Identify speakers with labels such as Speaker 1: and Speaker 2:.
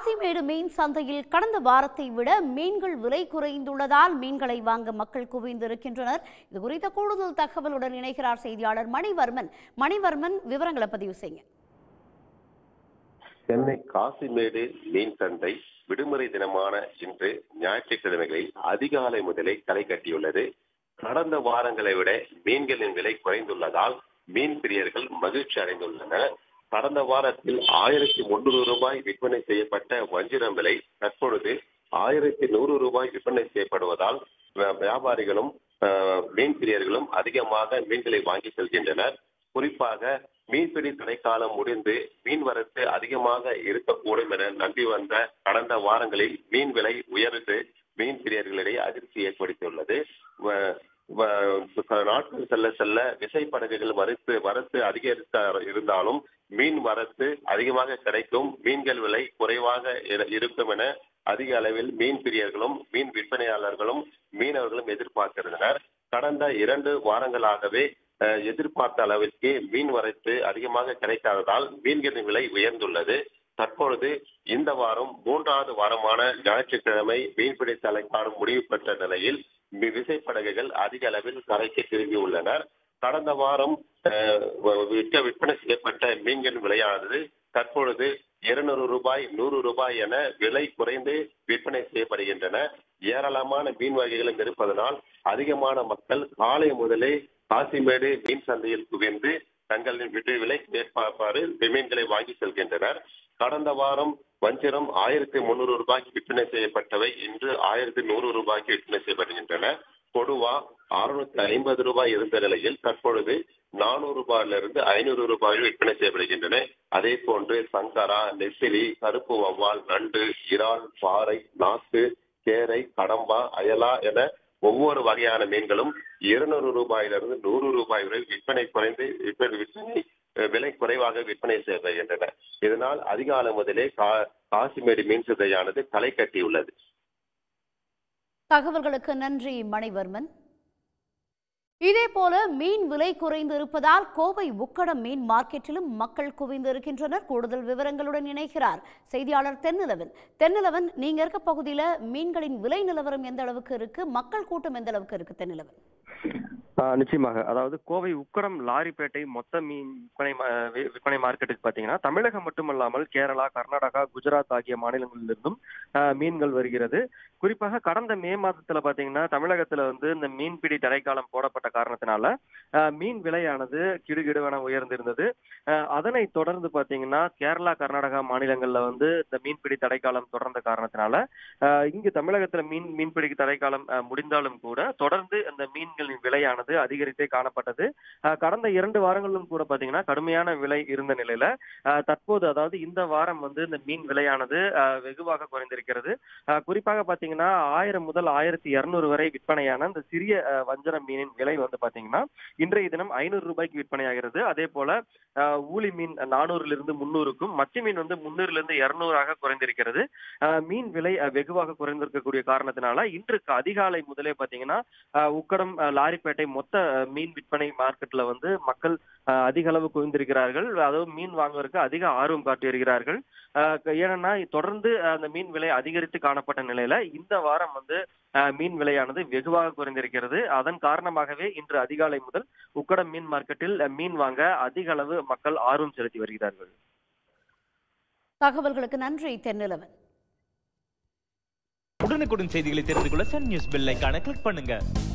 Speaker 1: காசிமேடு மீன் சந்தையில் கடந்த வாரத்தை விட மீன்கள் விலை குறைந்துள்ளதால் மீன்களை வாங்க மக்கள் குவிந்திருக்கின்றனர் இது குறித்த கூடுதல் தகவலுடன் இணைகிறார் செய்தியாளர் மணிவர்மன் மணிவர்மன் விவரங்களை பதிவு செய்யுங்க
Speaker 2: சென்னை காசிமேடு மீன் சந்தை விடுமுறை தினமான இன்று ஞாயிற்றுக்கிழமைகளில் அதிகாலை முதலே களை கட்டியுள்ளது கடந்த வாரங்களை விட மீன்களின் விலை குறைந்துள்ளதால் மீன் பிரியர்கள் மகிழ்ச்சி அடைந்துள்ளனர் கடந்த வாரத்தில் ஆயிரத்தி முன்னூறு ரூபாய் விற்பனை செய்யப்பட்ட வஞ்சிரம் விலை தற்பொழுது ஆயிரத்தி நூறு ரூபாய் விற்பனை செய்யப்படுவதால் வ- வியாபாரிகளும் அஹ், மீன் பிரியர்களும் அதிகமாக மீன்களை வாங்கி செல்கின்றனர் குறிப்பாக மீன்பிடி தடைக்காலம் முடிந்து மீன் வரத்து அதிகமாக இருக்கக்கூடும் என நம்பி வந்த கடந்த வாரங்களில் மீன் விலை உயர்ந்து மீன் பிரியர்களிடையே அதிர்ச்சி ஏற்படுத்தியுள்ளது வ- வ- நாட்கள் செல்ல செல்ல விசைப்படகுகள் வரத்து வரத்து அதிகரித்த இருந்தாலும் மீன் வரத்து அதிகமாக கிடைக்கும் மீன்கள் விலை குறைவாக இரு- இருக்கும் என அதிக அளவில் மீன் பிரியர்களும் மீன் விற்பனையாளர்களும் மீனவர்களும் எதிர்பார்த்திருந்தனர் கடந்த இரண்டு வாரங்களாகவே அஹ், எதிர்பார்த்த அளவிற்கு மீன் வரத்து அதிகமாக கிடைக்காததால் மீன்களின் விலை உயர்ந்துள்ளது தற்பொழுது இந்த வாரம் மூன்றாவது வாரமான ஞாயிற்றுக்கிழமை மீன்பிடி தலைக்காலம் முடிவு பெற்ற நிலையில் வி- விசைப்படகுகள் அதிக அளவில் கரைக்கு திரும்பி உள்ளனர் கடந்த வாரம் அஹ், வ- விற்க விற்பனை செய்யப்பட்ட மீன்களின் விலையானது தற்பொழுது இருநூறு ரூபாய் நூறு ரூபாய் என விலை குறைந்து விற்பனை செய்யப்படுகின்றன ஏராளமான மீன் வகைகளும் இருப்பதனால் அதிகமான மக்கள் காலை முதலே காசிமேடு மீன் சந்தையில் குவிந்து தங்களின் விட்டு விலை ஏற்பாடு மீன்களை வாங்கி செல்கின்றனர் கடந்த வாரம் வஞ்சிரம் ஆயிரத்தி முன்னூறு ரூபாய்க்கு விற்பனை செய்யப்பட்டவை இன்று ஆயிரத்தி நூறு ரூபாய்க்கு விற்பனை செய்யப்படுகின்றன கொடுவா அறுநூத்தி ஐம்பது ரூபாய் இருந்த நிலையில் தற்பொழுது நானூறு ரூபாயிலிருந்து ஐநூறு ரூபாயில் விற்பனை செய்யப்படுகின்றன அதே போன்று சங்கரா நெத்திலி கருப்பு வவ்வால் நண்டு இறால் பாறை நாக்கு கேரை கடம்பா அயலா என ஒவ்வொரு வகையான மீன்களும் இருநூறு ரூபாயிலிருந்து நூறு ரூபாய் வரை விற்பனை குறைந்து விற்பனை விற்பனை அஹ், விலை குறைவாக விற்பனை செய்யப்படுகின்றன இதனால் அதிகாலை முதலே கா- காசிமேடு மீன் சிதையானது களை கட்டியுள்ளது
Speaker 1: தகவல்களுக்கு நன்றி மணிவர்மன் இதேபோல மீன் விலை குறைந்து இருப்பதால் கோவை உக்கடம் மீன் மார்க்கெட்டிலும் மக்கள் குவிந்து இருக்கின்றனர் கூடுதல் விவரங்களுடன் இணைகிறார் செய்தியாளர் தென்னிலவன் தென்னிலவன் நீங்க இருக்க பகுதியில மீன்களின் விலை நிலவரம் எந்த அளவுக்கு இருக்கு மக்கள் கூட்டம் எந்த அளவுக்கு இருக்கு தென்னிலவன்
Speaker 3: ஆ, நிச்சயமாக அதாவது கோவை உக்கடம் லாரிப்பேட்டை மொத்த மீன் விற்பனை மா- வி- விற்பனை மார்க்கெட்டுக்கு பார்த்தீங்கன்னா தமிழகம் மட்டுமல்லாமல் கேரளா கர்நாடகா குஜராத் ஆகிய மாநிலங்களிலிருந்தும் ஆ, மீன்கள் வருகிறது குறிப்பாக கடந்த மே மாதத்துல பார்த்தீங்கன்னா தமிழகத்துல வந்து இந்த மீன்பிடி தடைக்காலம் போடப்பட்ட காரணத்தினால ஆ, மீன் விலையானது கிடுகிடுவென உயர்ந்திருந்தது ஆ, அதனைத் தொடர்ந்து பார்த்தீங்கன்னா கேரளா கர்நாடகா மாநிலங்கள்ல வந்து இந்த மீன்பிடி தடைக்காலம் தொடர்ந்த காரணத்தினால ஆ, இங்கு தமிழகத்துல மீன் மீன்பிடி தடைக்காலம் ஆ, முடிந்தாலும் கூட தொடர்ந்து அந்த மீன்களின் விலையானது அதிகரித்தே காணப்பட்டது ஆ, கடந்த இரண்டு வாரங்களிலும் கூட பாத்தீங்கன்னா கடுமையான விலை இருந்த நிலையில ஆ, தற்போது அதாவது இந்த வாரம் வந்து இந்த மீன் விலையானது ஆ, வெகுவாக குறைந்திருக்கிறது ஆ, குறிப்பாக பாத்தீங்கன்னா ஆயிரம் முதல் ஆயிரத்தி இருநூறு வரை விற்பனையான இந்த சிறிய ஆ, வஞ்சர மீனின் விலை வந்து பாத்தீங்கன்னா இன்றைய தினம் ஐநூறு ரூபாய்க்கு விற்பனையாகிறது அதே போல ஆ, ஊளி மீன் நானூறுல இருந்து முன்னூறுக்கும் மச்சி மீன் வந்து முன்னூறுல இருந்து இருநூறாக குறைந்திருக்கிறது ஆ, மீன் விலை ஆ, வெகுவாக குறைந்திருக்கக்கூடிய காரணத்தினால இன்று க- அதிகாலை முதலே பாத்தீங்கன்னா ஆ, உக்கடம் ஆ, லாரிப்பேட்டை மொத்த ஆ, மீன் விற்பனை மார்க்கெட்ல வந்து மக்கள் ஆ, அதிக அளவு குவிந்திருக்கிறார்கள் அதாவது மீன் வாங்குவதற்கு அதிக ஆர்வம் காட்டி வருகிறார்கள் ஆ, க- ஏனென்னா தொடர்ந்து அந்த மீன் விலை அதிகரித்து காணப்பட்ட நிலையில இந்த வாரம் வந்து ஆ, மீன் விலையானது வெகுவாக குறைந்திருக்கிறது அதன் காரணமாகவே இன்று அதிகாலை முதல் உக்கடம் மீன் மார்க்கெட்டில் ஆ, மீன் வாங்க அதிக அளவு மக்கள் ஆர்வம் செலுத்தி வருகிறார்கள்
Speaker 1: தகவல்களுக்கு நன்றி தென்னிலவன்
Speaker 4: உடனுக்குடன் செய்திகளை தெரிந்து கொள்ள சன் நியூஸ் பெல் ஐகானை கிளிக் பண்ணுங்க